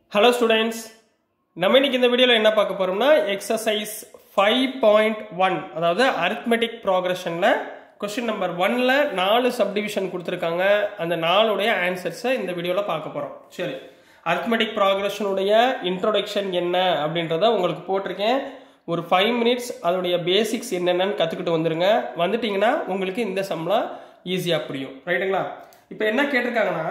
hello students நம்ம இன்னைக்கு இந்த வீடியோவில் என்ன பார்க்க போறோம்னா எக்ஸசைஸ் ஃபைவ் பாயிண்ட் ஒன் அதாவது அரித்மெட்டிக் ப்ராக்ரஷனில் கொஸ்டின் நம்பர் ஒன்ல நாலு சப்டிவிஷன் கொடுத்துருக்காங்க அந்த நாலுடைய ஆன்சர்ஸை இந்த வீடியோவில் பார்க்க போகிறோம் சரி அரித்மெட்டிக் ப்ராக்ரஷனுடைய இன்ட்ரோடக்ஷன் என்ன அப்படின்றத உங்களுக்கு போட்டிருக்கேன் ஒரு ஃபைவ் மினிட்ஸ் அதோடைய பேசிக்ஸ் என்னென்னு கற்றுக்கிட்டு வந்துருங்க வந்துட்டீங்கன்னா உங்களுக்கு இந்த சம்லாம் ஈஸியாக புரியும் ரைட்டுங்களா இப்போ என்ன கேட்டிருக்காங்கன்னா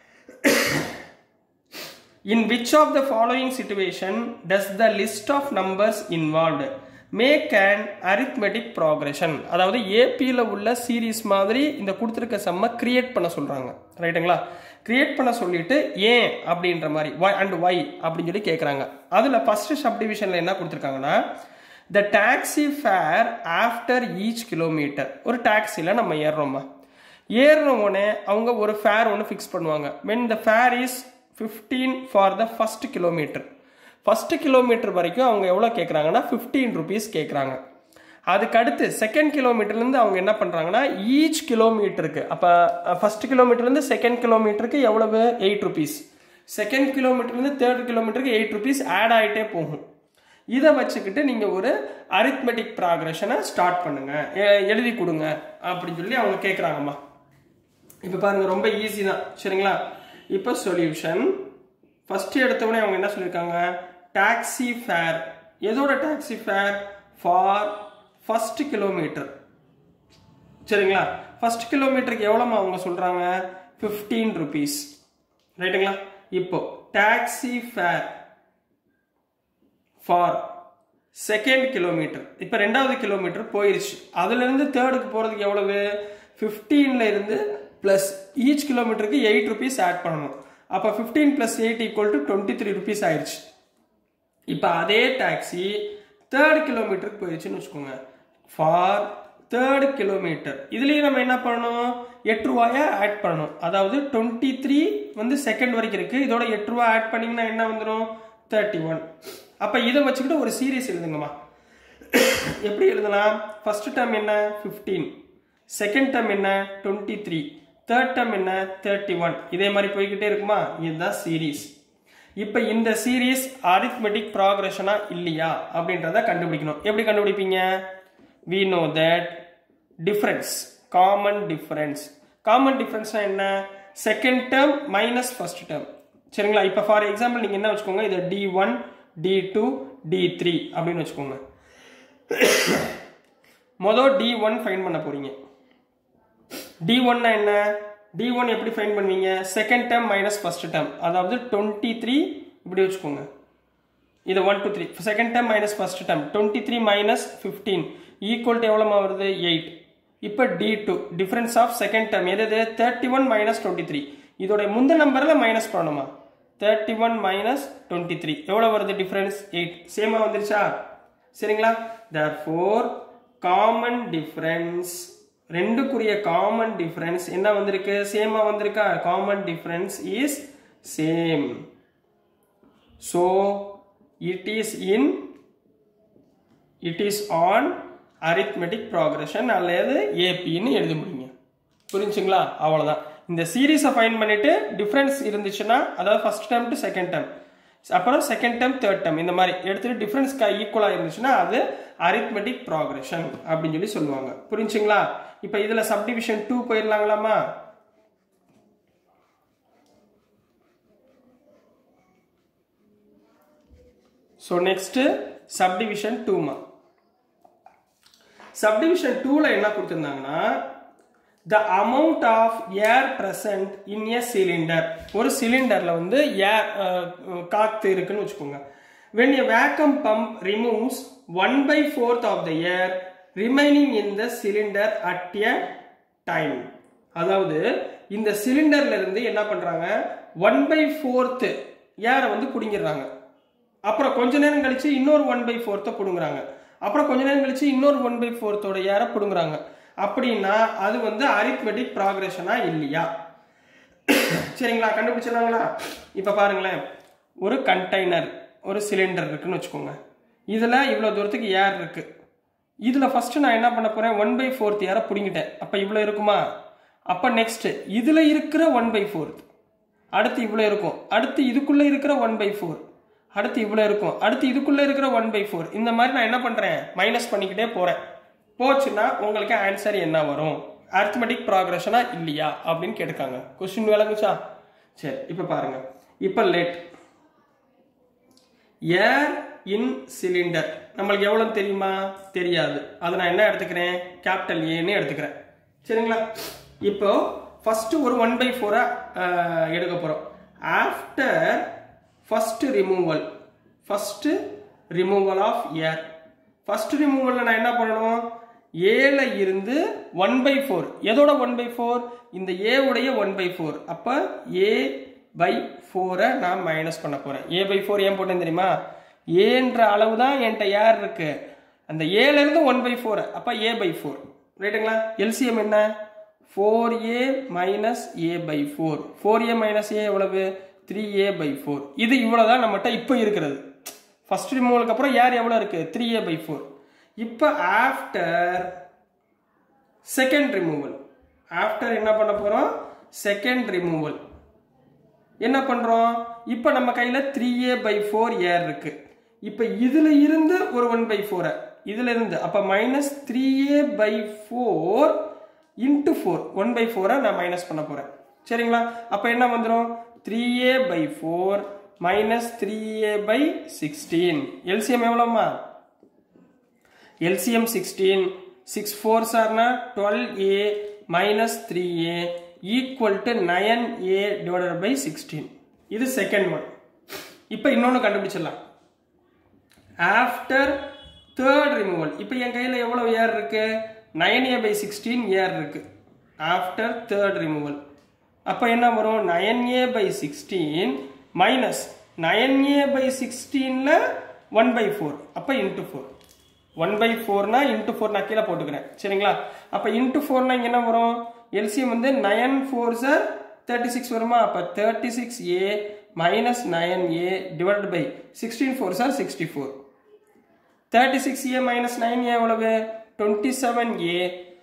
In which of the following situation does the list of numbers involved make an arithmetic progression அதாவது ஏபியில் உள்ள சீரீஸ் மாதிரி இந்த கொடுத்துருக்க செம்ம கிரியேட் பண்ண சொல்கிறாங்க ரைட்டுங்களா கிரியேட் பண்ண சொல்லிட்டு ஏன் அப்படின்ற மாதிரி ஒய் அண்ட் ஒய் அப்படின்னு சொல்லி கேட்குறாங்க அதில் ஃபஸ்ட்டு சப்டிவிஷனில் என்ன கொடுத்துருக்காங்கன்னா the taxi fare after each kilometre ஒரு டாக்ஸியில் நம்ம ஏறுறோமா ஏறின உடனே அவங்க ஒரு ஃபேர் ஒன்று ஃபிக்ஸ் பண்ணுவாங்க when the fare is fifteen for the first kilometre first kilometre வரைக்கும் அவங்க எவ்வளோ கேட்குறாங்கன்னா ஃபிஃப்டீன் ருபீஸ் கேட்குறாங்க அதுக்கு அடுத்து செகண்ட் கிலோமீட்டர்லேருந்து அவங்க என்ன பண்ணுறாங்கன்னா ஈச் கிலோமீட்டருக்கு அப்போ ஃபஸ்ட் கிலோமீட்டர்லேருந்து செகண்ட் கிலோமீட்டருக்கு எவ்வளவு எயிட் ருபீஸ் செகண்ட் கிலோமீட்டர்லேருந்து தேர்ட் கிலோமீட்டருக்கு எயிட் ருபீஸ் ஆட் ஆகிட்டே போகும் இதை வச்சுக்கிட்டு நீங்கள் ஒரு அரித்மெட்டிக் ப்ராக்ரஷனை ஸ்டார்ட் பண்ணுங்க எ- எழுதி கொடுங்க அப்படின்னு சொல்லி அவங்க கேட்குறாங்கம்மா இப்போ பாருங்க ரொம்ப ஈஸி தான் சரிங்களா இப்போ சொல்யூஷன் ஃபர்ஸ்ட் எடுத்தவொடனே அவங்க என்ன சொல்லியிருக்காங்க டாக்ஸி ஃபேர் எதோட taxi fare for first kilometre சரிங்களா ஃபர்ஸ்ட் கிலோமீட்டருக்கு எவ்வளோமா அவங்க சொல்கிறாங்க ஃபிஃப்டீன் ருபீஸ் ரைட்டுங்களா இப்போ taxi fare for second kilometre இப்போ ரெண்டாவது கிலோமீட்டர் போயிருச்சு அதுலேருந்து தேர்டுக்கு போகிறதுக்கு எவ்வளவு 15 ல இருந்து ப்ளஸ் ஈச் கிலோமீட்டருக்கு எயிட் ருபீஸ் ஆட் பண்ணணும் அப்போ fifteen plus eight equal to twenty three rupees ஆயிடுச்சு இப்போ அதே டாக்ஸி தேர்ட் கிலோமீட்டருக்கு போயிடுச்சுன்னு வச்சுக்கோங்க ஃபார் தேர்ட் கிலோமீட்டர் இதுலேயும் நம்ம என்ன பண்ணணும் எட்டு ரூபாயை ஆட் பண்ணணும் அதாவது டுவெண்ட்டி த்ரீ வந்து செகண்ட் வரைக்கும் இருக்குது இதோட எட்டு ரூபா ஆட் பண்ணிங்கன்னா என்ன வந்துடும் தேர்ட்டி ஒன் அப்போ இதை வச்சுக்கிட்டு ஒரு சீரியஸ் எழுதுங்கம்மா எப்படி எழுதலாம் ஃபர்ஸ்ட் டேர்ம் என்ன ஃபிஃப்டீன் செகண்ட் டேர்ம் என்ன டுவெண்ட்டி த்ரீ தேர்ட் டேர்ம் என்ன தேர்ட்டி ஒன் இதே மாதிரி போய்கிட்டே இருக்குமா இதுதான் சீரீஸ் இப்போ இந்த சீரீஸ் அரித்மெட்டிக் ப்ராக்ரஷனா இல்லையா அப்படின்றத கண்டுபிடிக்கணும் எப்படி கண்டுபிடிப்பீங்க we know that difference common difference common டிஃபரன்ஸ்னா என்ன second term minus first term சரிங்களா இப்போ ஃபார் எக்ஸாம்பிள் நீங்கள் என்ன வச்சுக்கோங்க இதை D one D two D three அப்படின்னு வச்சுக்கோங்க மொதல் டி ஒன் ஃபைன் பண்ண போறீங்க டி ஒன்னா என்ன டி ஒன் எப்படி ஃபைன் பண்ணுவீங்க second term minus first term அதாவது டுவெண்ட்டி த்ரீ இப்படி வச்சுக்கோங்க இது one two three second term minus first term twenty three minus fifteen equal to எவ்வளோமா வருது எயிட் இப்போ D two difference of second term எது thirty one minus twenty three இதோட முந்த நம்பரில் மைனஸ் பண்ணணுமா thirty one minus twenty three எவ்வளோ வருது டிஃபரன்ஸ் எயிட் சேமாக வந்துருச்சா சரிங்களா தேர் ஃபோர் காமன் டிஃபரன்ஸ் ரெண்டுக்குரிய காமன் டிஃபரன்ஸ் என்ன வந்திருக்கு சேமா வந்திருக்கா common difference is same so it is in it is an arithmetic progression அல்லது ஏபின்னு எழுத முடியுங்க புரிஞ்சுங்களா அவ்வளோதான் இந்த சீரீஸை ஃபைன் பண்ணிட்டு டிஃப்ரென்ஸ் இருந்துச்சுன்னா அதாவது first term to second term அப்புறம் செகண்ட் டேர்ம் தேர்ட் டேர்ம் இந்த மாதிரி எடுத்துட்டு டிஃப்ரென்ஸ் ஈக்குவலாக இருந்துச்சுன்னா அது arithmetic progression அப்படின்னு சொல்லி சொல்லுவாங்க புரிஞ்சுங்களா இப்போ இதில் சப்டிவிஷன் டூ போயிடலாங்களாமா ஸோ நெக்ஸ்ட் சப்டிவிஷன் டூமா சப்டிவிஷன் டூவில் என்ன கொடுத்துருந்தாங்கன்னா the amount of air present in a cylinder ஒரு சிலிண்டரில் வந்து ஏர் காற்று இருக்குன்னு வச்சுக்கோங்க when a vacuum pump removes one by fourth of the air remaining in the cylinder at a time அதாவது இந்த சிலிண்டர்ல இருந்து என்ன பண்றாங்க ஒன் பை ஃபோர்த்து ஏரை வந்து பிடிங்கிடுறாங்க அப்புறம் கொஞ்ச நேரம் கழிச்சு இன்னொரு ஒன் பை ஃபோர்த்தை பிடுங்குறாங்க அப்புறம் கொஞ்ச நேரம் கழிச்சு இன்னொரு ஒன் பை ஃபோர்த்தோட ஏரை பிடுங்குறாங்க அப்படின்னா அது வந்து அரித்மெட்டிக் ப்ராக்ரஷனா இல்லையா சரிங்களா கண்டுபிடிச்சிடலாங்களா இப்போ பாருங்களேன் ஒரு கண்டெய்னர் ஒரு சிலிண்டர் இருக்குன்னு வச்சுக்கோங்க இதில் இவ்வளோ தூரத்துக்கு ஏர் இருக்கு இதில் ஃபர்ஸ்ட் நான் என்ன பண்ண போறேன் ஒன் பை ஃபோர்த் ஏரை பிடுங்கிட்டேன் அப்போ இவ்வளோ இருக்குமா அப்போ நெக்ஸ்ட் இதில் இருக்கிற ஒன் பை ஃபோர்த் அடுத்து இவ்வளோ இருக்கும் அடுத்து இதுக்குள்ளே இருக்கிற ஒன் பை ஃபோர் அடுத்து இவ்வளோ இருக்கும் அடுத்து இதுக்குள்ளே இருக்கிற ஒன் பை ஃபோர் இந்த மாதிரி நான் என்ன பண்ணுறேன் மைனஸ் பண்ணிக்கிட்டே போகிறேன் போச்சுன்னா உங்களுக்கு ஆன்சர் என்ன வரும் அர்த்தமெட்டிக் ப்ராக்ரஷனா இல்லையா அப்படின்னு கேட்டுக்காங்க கொஸ்டின் விளங்குச்சா சரி இப்போ பாருங்க இப்போ லேட் ஏர் இன் சிலிண்டர் நம்மளுக்கு எவ்வளோ தெரியுமா தெரியாது அதை நான் என்ன எடுத்துக்கிறேன் கேபிட்டல் ஏன்னு எடுத்துக்கிறேன் சரிங்களா இப்போ ஃபர்ஸ்ட் ஒரு ஒன் பை ஃபோரை எடுக்க போகிறோம் after first removal first removal of air first ரிமூவலில் நான் என்ன பண்ணணும் ஏல இருந்து ஒன் பை ஃபோர் எதோட ஒன் பை ஃபோர் இந்த ஏ உடைய ஒன் பை ஃபோர் அப்போ ஏ பை ஃபோரை நான் மைனஸ் பண்ண போகிறேன் ஏ பை ஃபோர் ஏன் போட்டேன் தெரியுமா ஏன்ற அளவு தான் என்கிட்ட ஏர் இருக்கு அந்த ஏலேருந்து ஒன் பை ஃபோர் அப்போ ஏ பை ஃபோர் ரைட்டுங்களா எல்சிஎம் என்ன four A minus A by four four A minus A எவ்வளவு த்ரீ ஏ பை ஃபோர் இது இவ்வளோதான் நம்மகிட்ட இப்போ இருக்கிறது ஃபர்ஸ்ட் ரிமூவலுக்கு அப்புறம் ஏர் எவ்வளோ இருக்கு த்ரீ ஏ பை ஃபோர் இப்போ ஆஃப்டர் செகண்ட் ரிமூவல் ஆஃப்டர் என்ன பண்ண போகிறோம் செகண்ட் ரிமூவல் என்ன பண்ணுறோம் இப்போ நம்ம கையில் three A by four air இருக்கு இப்போ இதில் இருந்து ஒரு ஒன் பை ஃபோரை இதில் இருந்து அப்போ minus three A by four into four one by ஃபோரை நான் மைனஸ் பண்ண போகிறேன் சரிங்களா அப்போ என்ன வந்துடும் three A by four minus three A by sixteen LCM எவ்வளோம்மா எல்சிஎம் சிக்ஸ்டீன் சிக்ஸ் ஃபோர் சார்னா twelve a minus three a equal to nine a divided by sixteen இது செகண்ட் ஒன் இப்போ இன்னொன்று கண்டுபிடிச்சிடலாம் ஆஃப்டர் தேர்ட் ரிமூவல் இப்போ என் கையில் எவ்வளோ ஏர் இருக்கு நயன் ஏ பை சிக்ஸ்டீன் ஏர் இருக்கு ஆஃப்டர் தேர்ட் ரிமூவல் அப்போ என்ன வரும் nine a by sixteen minus nine a by சிக்ஸ்டீனில் ஒன் பை ஃபோர் அப்போ இன்ட்டு ஃபோர் ஒன் பை ஃபோர்னா இன்ட்டு ஃபோர் நான் கீழே போட்டுக்கிறேன் சரிங்களா அப்போ இன்ட்டு ஃபோர்னா இங்கே என்ன வரும் எல்சிஎம் வந்து நயன் ஃபோர் சார் தேர்ட்டி சிக்ஸ் வருமா அப்போ thirty six a minus nine a divided by sixteen four சார் sixty four thirty six a minus nine a எவ்வளவு twenty seven a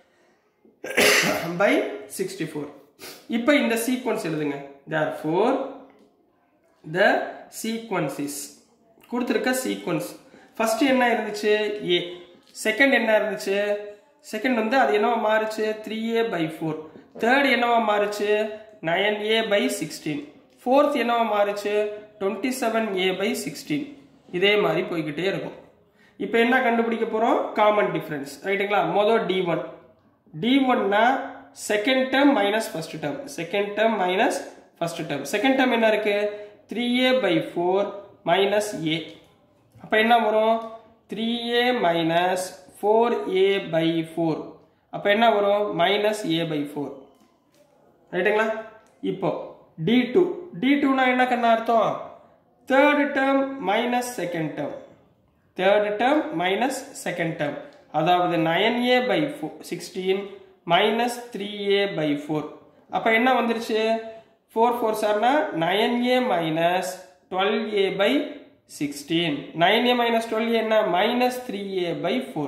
by sixty four இப்போ இந்த சீக்வன்ஸ் எழுதுங்க therefore the sequence is கொடுத்துருக்க sequence first என்ன இருந்துச்சு ஏ second என்ன இருந்துச்சு செகண்ட் வந்து அது என்னவா மாறுச்சு three A by four third என்னவா மாறுச்சு nine a by sixteen fourth என்னவா மாறுச்சு twenty seven a by sixteen இதே மாதிரி போய்கிட்டே இருக்கும் இப்போ என்ன கண்டுபிடிக்க போகிறோம் காமன் டிஃப்ரென்ஸ் ரைட்டுங்களா மொதல் டி ஒன் டி ஒன்னா second term minus first term second term minus first term second term என்ன இருக்கு three A by four minus a அப்போ என்ன வரும் three a minus four a by four அப்போ என்ன வரும் மைனஸ் ஏ பை ஃபோர் ரைட்டுங்களா இப்போ டி டூ டி டூனா என்ன கண்ணா அர்த்தம் third term minus second term third term minus second term அதாவது nine a by four sixteen minus three A by four அப்போ என்ன வந்துருச்சு ஃபோர் ஃபோர் சார்னா nine a minus twelve a by sixteen nine a minus twelve a என்ன minus three A by four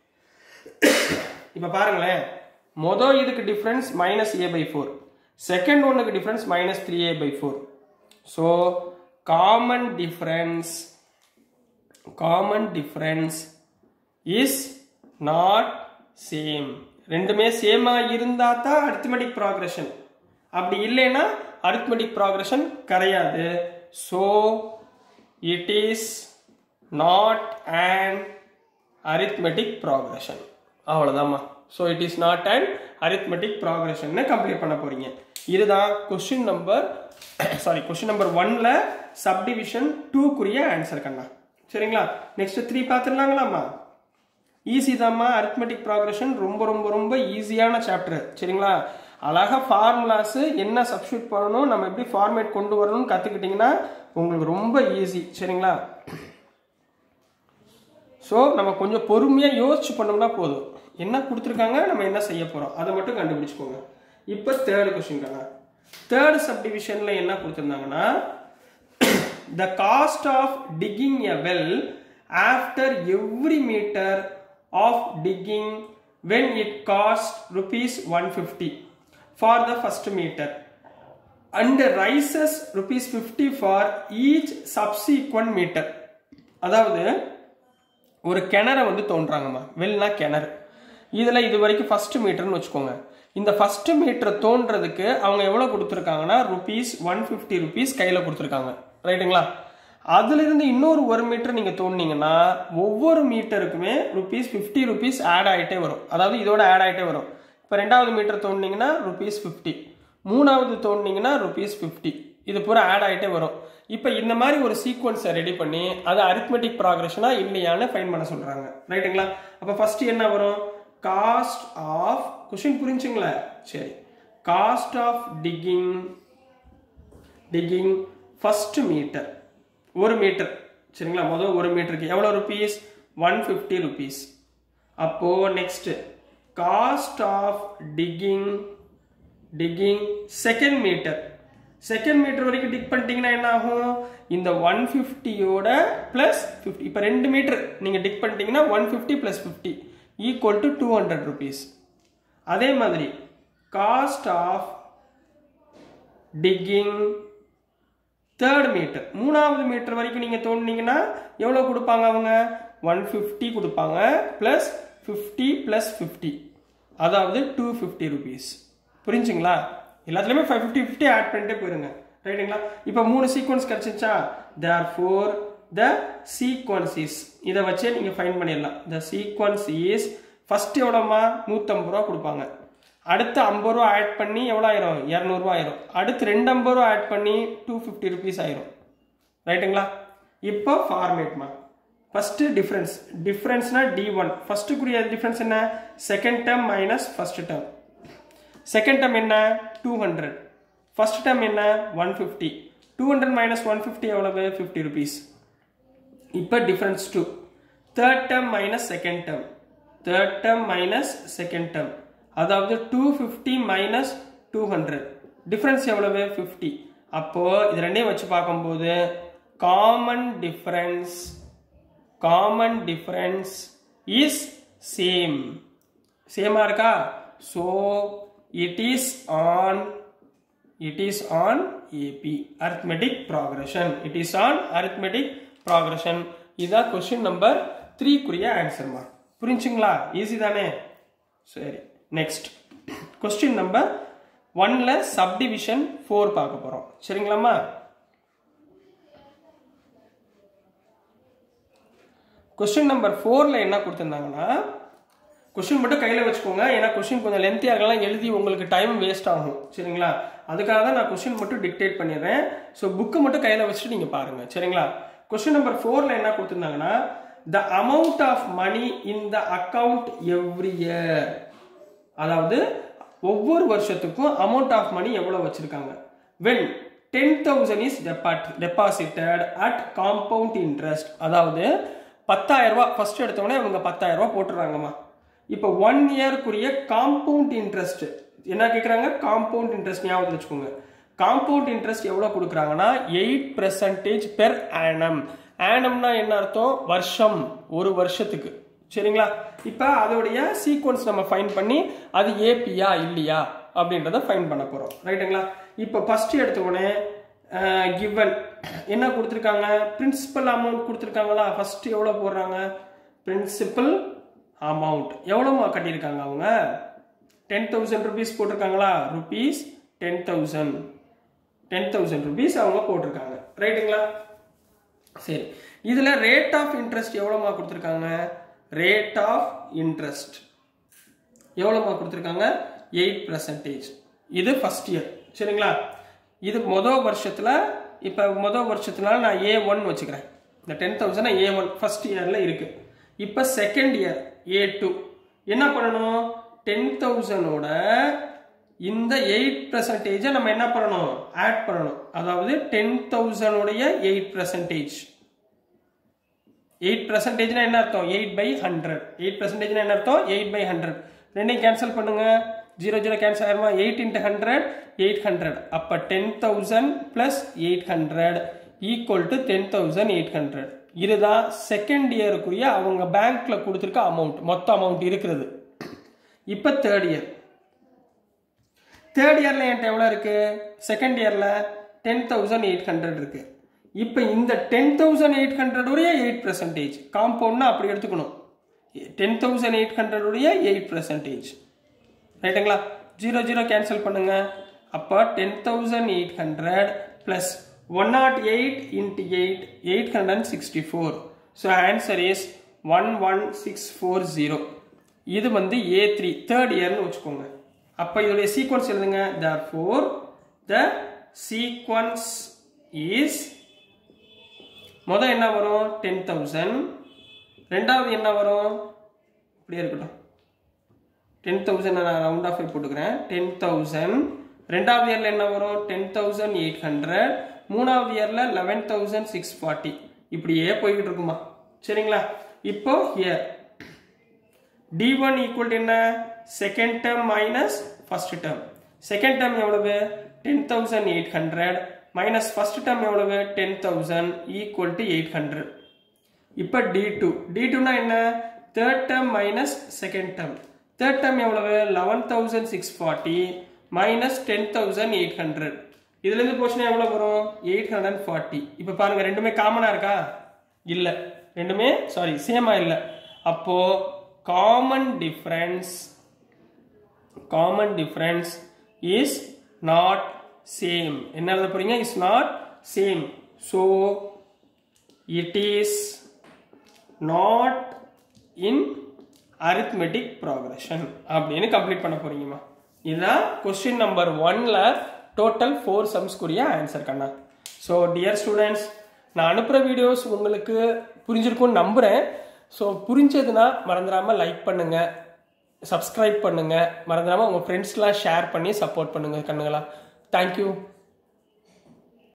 இப்போ பாருங்களேன் மொதல் இதுக்கு difference minus A by four second ஒன்றுக்கு difference minus three A by four so common difference common difference is not same ரெண்டுமே சேமா இருந்தா தான் அரித்மெட்டிக் ப்ராக்ரஷன் அப்படி இல்லைன்னா அரித்மெட்டிக் ப்ராக்ரஷன் கிடையாது so it is not and arithmetic progression அவ்வளோதாம்மா so it is not and arithmetic progression complete பண்ண போறீங்க இதுதான் question number sorry question number ஒன்ல சப்டிவிஷன் டூக்குரிய ஆன்சர் கண்ணா சரிங்களா நெக்ஸ்ட் த்ரீ பார்த்துடலாங்களாம்மா ஈஸி தாம்மா அரித்மெட்டிக் ப்ராக்ரஷன் ரொம்ப ரொம்ப ரொம்ப ஈஸியான சாப்டர் சரிங்களா அழகாக ஃபார்முலாஸு என்ன சப்ஸ்டியூட் பண்ணணும் நம்ம எப்படி ஃபார்மேட் கொண்டு வரணும்னு கற்றுக்கிட்டிங்கன்னா உங்களுக்கு ரொம்ப ஈஸி சரிங்களா ஸோ நம்ம கொஞ்சம் பொறுமையாக யோசிச்சு பண்ணோம்னா போதும் என்ன கொடுத்துருக்காங்க நம்ம என்ன செய்ய போகிறோம் அதை மட்டும் கண்டுபிடிச்சுக்கோங்க இப்போ தேர்ட் கொஸ்டின் தாங்க தேர்ட் சப்டிவிஷனில் என்ன கொடுத்துருந்தாங்கன்னா the cost of digging a well after every meter of digging when it cost rupees 150 for the first meter and rises rupees fifty for each subsequent meter அதாவது ஒரு கிணற வந்து தோன்றாங்கம்மா வெல்னா கிணறு இதில் இது வரைக்கும் ஃபர்ஸ்ட் மீட்டர்னு வச்சுக்கோங்க இந்த ஃபர்ஸ்ட் மீட்டர் தோன்றதுக்கு அவங்க எவ்வளோ கொடுத்துருக்காங்கன்னா ருபீஸ் ஒன் ஃபிஃப்டி ருபீஸ் கையில் கொடுத்துருக்காங்க ரைட்டுங்களா அதுலேருந்து இன்னொரு ஒரு மீட்டர் நீங்கள் தோண்டினீங்கன்னா ஒவ்வொரு மீட்டருக்குமே ருபீஸ் ஃபிஃப்டி ருபீஸ் ஆட் ஆகிட்டே வரும் அதாவது இதோட ஆட் ஆகிட்டே வரும் இப்போ ரெண்டாவது மீட்டர் தோண்டினீங்கன்னா ருபீஸ் ஃபிஃப்டி மூணாவது தோண்டினீங்கன்னா ருபீஸ் ஃபிஃப்டி இது பூரா ஆட் ஆகிட்டே வரும் இப்போ இந்த மாதிரி ஒரு சீக்வன்ஸை ரெடி பண்ணி அது அரித்மெட்டிக் ப்ராக்ரஷனா இல்லையான்னு ஃபைன் பண்ண சொல்கிறாங்க ரைட்டுங்களா அப்போ ஃபர்ஸ்ட் என்ன வரும் காஸ்ட் ஆஃப் கொஷின் புரிஞ்சுங்களா சரி cost of digging digging first meter ஒரு மீட்டர் சரிங்களா முதல் ஒரு மீட்டருக்கு எவ்வளோ ருபீஸ் ஒன் ஃபிஃப்டி ருபீஸ் அப்போ next cost of digging digging second meter second meter வரைக்கும் டிக் பண்ணிட்டீங்கன்னா என்ன ஆகும் இந்த ஒன் ஃபிஃப்டியோட பிளஸ் ஃபிஃப்டி இப்போ ரெண்டு மீட்டர் நீங்கள் டிக் பண்ணிட்டீங்கன்னா one fifty plus fifty equal to two hundred rupees அதே மாதிரி cost of digging third meter மூணாவது மீட்டர் வரைக்கும் நீங்கள் தோண்டினீங்கன்னா எவ்வளோ கொடுப்பாங்க அவங்க ஒன் ஃபிஃப்டி கொடுப்பாங்க ப்ளஸ் ஃபிஃப்டி ப்ளஸ் ஃபிஃப்டி அதாவது டூ ஃபிஃப்டி ருபீஸ் புரிஞ்சுங்களா எல்லாத்துலேயுமே ஃபைவ் ஃபிஃப்டி ஃபிஃப்டி ஆட் பண்ணிட்டே போயிருங்க ரைட்டுங்களா இப்போ மூணு சீக்வன்ஸ் கிடச்சிச்சா therefore the sequence is இதை வச்சே நீங்கள் ஃபைன் பண்ணிடலாம் த சீக்வன்ஸ் இஸ் ஃபர்ஸ்ட் எவ்வளோமா நூற்றம்பது ரூபா கொடுப்பாங்க அடுத்து ஐம்பது ரூபா ஆட் பண்ணி எவ்வளோ ஆயிரும் இரநூறுவா ஆயிரும் அடுத்து ரெண்டு ஐம்பது ரூபா ஆட் பண்ணி டூ ஃபிஃப்டி ருபீஸ் ஆயிரும் ரைட்டுங்களா இப்போ ஃபார்மேட்மா ஃபஸ்ட்டு டிஃப்ரென்ஸ் டிஃப்ரென்ஸ்னா டி ஒன் ஃபஸ்ட்டுக்குரிய டிஃப்ரென்ஸ் என்ன second term minus first term second term என்ன டூ ஹண்ட்ரட் ஃபர்ஸ்ட் டேர்ம் என்ன one fifty two hundred minus one fifty எவ்வளவு ஃபிஃப்டி ருபீஸ் இப்போ difference two third term minus second term third term minus second term அதாவது two fifty minus two hundred difference எவ்வளவு fifty அப்போ இது ரெண்டையும் வச்சு பார்க்கும்போது common difference common difference is same சேமா இருக்கா so it is an it is an AP arithmetic progression it is an arithmetic progression இதான் கொஸ்டின் நம்பர் த்ரீக்குரிய ஆன்சர்மா புரிஞ்சுங்களா ஈஸி தானே சரி நெக்ஸ்ட் கொஸ்டின் நம்பர் ஒன்ல சப்டிவிஷன் ஃபோர் பார்க்க போறோம் சரிங்களாம்மா கொஸ்டின் நம்பர் ஃபோரில் என்ன கொடுத்துருந்தாங்கன்னா கொஸ்டின் மட்டும் கையில் வச்சுக்கோங்க ஏன்னா கொஸ்டின் கொஞ்சம் லென்த்தியாக இருக்கலாம் எழுதி உங்களுக்கு டைம் வேஸ்ட் ஆகும் சரிங்களா அதுக்காக தான் நான் கொஸ்டின் மட்டும் டிக்டேட் பண்ணிடுறேன் ஸோ புக்கு மட்டும் கையில் வச்சுட்டு நீங்கள் பாருங்கள் சரிங்களா கொஸ்டின் நம்பர் ஃபோரில் என்ன கொடுத்துருந்தாங்கன்னா the amount of money in the account every year அதாவது ஒவ்வொரு வருஷத்துக்கும் அமௌண்ட் ஆஃப் மணி எவ்வளோ வச்சுருக்காங்க வென் டென் தௌசண்ட் இஸ் டெபாட் டெபாசிட்டட் அட் காம்பவுண்ட் இன்ட்ரெஸ்ட் அதாவது பத்தாயிரம் ரூபாய் ஃபர்ஸ்ட் எடுத்தோடனே அவங்க பத்தாயிரம் ரூபாய் போட்டுறாங்கம்மா இப்போ ஒன் இயர்க்குரிய காம்பவுண்ட் இன்ட்ரெஸ்ட் என்ன கேட்குறாங்க காம்பவுண்ட் இன்ட்ரெஸ்ட் ஞாபகம் வச்சுக்கோங்க காம்பவுண்ட் இன்ட்ரெஸ்ட் எவ்வளோ கொடுக்குறாங்கன்னா எயிட் பெர்சன்டேஜ் பெர் ஆனம் ஆனம்னா என்ன அர்த்தம் வருஷம் ஒரு வருஷத்துக்கு சரிங்களா இப்போ அதோடைய சீக்வன்ஸ் நம்ம ஃபைன் பண்ணி அது ஏபியா இல்லையா அப்படின்றத ஃபைன் பண்ண போகிறோம் ரைட்டுங்களா இப்போ ஃபர்ஸ்ட் எடுத்த உடனே கிவன் என்ன கொடுத்துருக்காங்க பிரின்சிபல் அமௌண்ட் கொடுத்துருக்காங்களா ஃபர்ஸ்ட் எவ்வளோ போடுறாங்க பிரின்சிபல் அமௌண்ட் எவ்வளோமா கட்டியிருக்காங்க அவங்க டென் தௌசண்ட் ருபீஸ் போட்டிருக்காங்களா rupees ten thousand ten thousand rupees அவங்க போட்டிருக்காங்க ரைட்டுங்களா சரி இதில் ரேட் ஆஃப் இன்ட்ரெஸ்ட் எவ்வளோமா கொடுத்துருக்காங்க ரேட் ஆஃப் இன்ட்ரெஸ்ட் எவ்வளோமா கொடுத்துருக்காங்க எயிட் பர்சன்டேஜ் இது ஃபர்ஸ்ட் இயர் சரிங்களா இது மொதல் வருஷத்தில் இப்போ மொதல் வருஷத்துனால நான் ஏ ஒன் வச்சுக்கிறேன் இந்த ten thousand A one first இயரில் இருக்கு இப்போ செகண்ட் இயர் ஏ டூ என்ன பண்ணணும் டென் தௌசண்டோட இந்த எயிட் பர்சன்டேஜை நம்ம என்ன பண்ணணும் ஆட் பண்ணணும் அதாவது டென் தௌசண்டோடைய எயிட் பர்சன்டேஜ் எயிட் பர்சன்டேஜ்னா என்ன அர்த்தம் எயிட் பை ஹண்ட்ரட் எயிட் பர்சன்டேஜ்னா என்ன அர்த்தம் எயிட் பை ஹண்ட்ரட் ரெண்டையும் கேன்சல் பண்ணுங்க ஜீரோ ஜீரோ கேன்சல் ஆயிருமா eight into hundred eight hundred அப்போ ten thousand plus eight hundred equal to ten thousand eight hundred இதுதான் செகண்ட் இயருக்குரிய அவங்க பேங்க்ல கொடுத்துருக்க அமௌண்ட் மொத்த அமௌண்ட் இருக்கிறது இப்போ தேர்ட் இயர் தேர்ட் இயரில் என்கிட்ட எவ்வளோ இருக்குது செகண்ட் இயரில் டென் தௌசண்ட் எயிட் ஹண்ட்ரட் இருக்குது இப்போ இந்த டென் தௌசண்ட் எயிட் ஹண்ட்ரடுடைய எயிட் பர்சன்டேஜ் காம்பவுண்ட்னா அப்படி எடுத்துக்கணும் டென் தௌசண்ட் எயிட் ஹண்ட்ரடுடைய எயிட் பர்சன்டேஜ் ரைட்டுங்களா ஜீரோ ஜீரோ கேன்சல் பண்ணுங்க அப்போ ten thousand eight hundred plus one naught eight into eight eight hundred sixty four so answer is one one six four zero இது வந்து A three third இயர்னு வச்சுக்கோங்க அப்போ இதோடைய sequence எழுதுங்க therefore the sequence is முதல் என்ன வரும் ten thousand ரெண்டாவது என்ன வரும் இப்படியே இருக்கட்டும் டென் தௌசண்ட் நான் ரவுண்ட் ஆஃப் போட்டுக்கிறேன் டென் தௌசண்ட் ரெண்டாவது இயரில் என்ன வரும் டென் தௌசண்ட் எயிட் ஹண்ட்ரட் மூணாவது இயரில் லெவன் தௌசண்ட் சிக்ஸ் ஃபார்ட்டி இப்படியே போய்கிட்டு இருக்குமா சரிங்களா இப்போ ஹியர் டி ஒன் ஈக்குவல் என்ன second term minus first term second term எவ்வளவு ten thousand eight hundred minus first term எவ்வளவு ten thousand equal to eight hundred இப்போ டி டூ டி டூனா என்ன third term minus second term third term எவ்வளவு eleven thousand six forty minus ten thousand eight hundred இதுலேருந்து போச்சுன்னா எவ்வளோ வரும் eight hundred forty இப்போ பாருங்க ரெண்டுமே காமனாக இருக்கா இல்லை ரெண்டுமே சாரி சேமாக இல்லை அப்போ common difference common difference is not same என்ன எழுத போறீங்க is not same so it is not in arithmetic progression அப்படின்னு கம்ப்ளீட் பண்ண போறீங்கம்மா இதுதான் கொஸ்டின் நம்பர் ஒன்ல டோட்டல் ஃபோர் சம்ஸ்க்குரிய ஆன்சர் கண்ணா ஸோ டியர் ஸ்டூடெண்ட்ஸ் நான் அனுப்புகிற வீடியோஸ் உங்களுக்கு புரிஞ்சிருக்கும்னு நம்புகிறேன் ஸோ புரிஞ்சதுன்னா மறந்துடாமல் லைக் பண்ணுங்க சப்ஸ்கிரைப் பண்ணுங்க மறந்துடாமல் உங்கள் ஃப்ரெண்ட்ஸ்லாம் ஷேர் பண்ணி சப்போர்ட் பண்ணுங்க கண்ணுங்களா தேங்க்யூ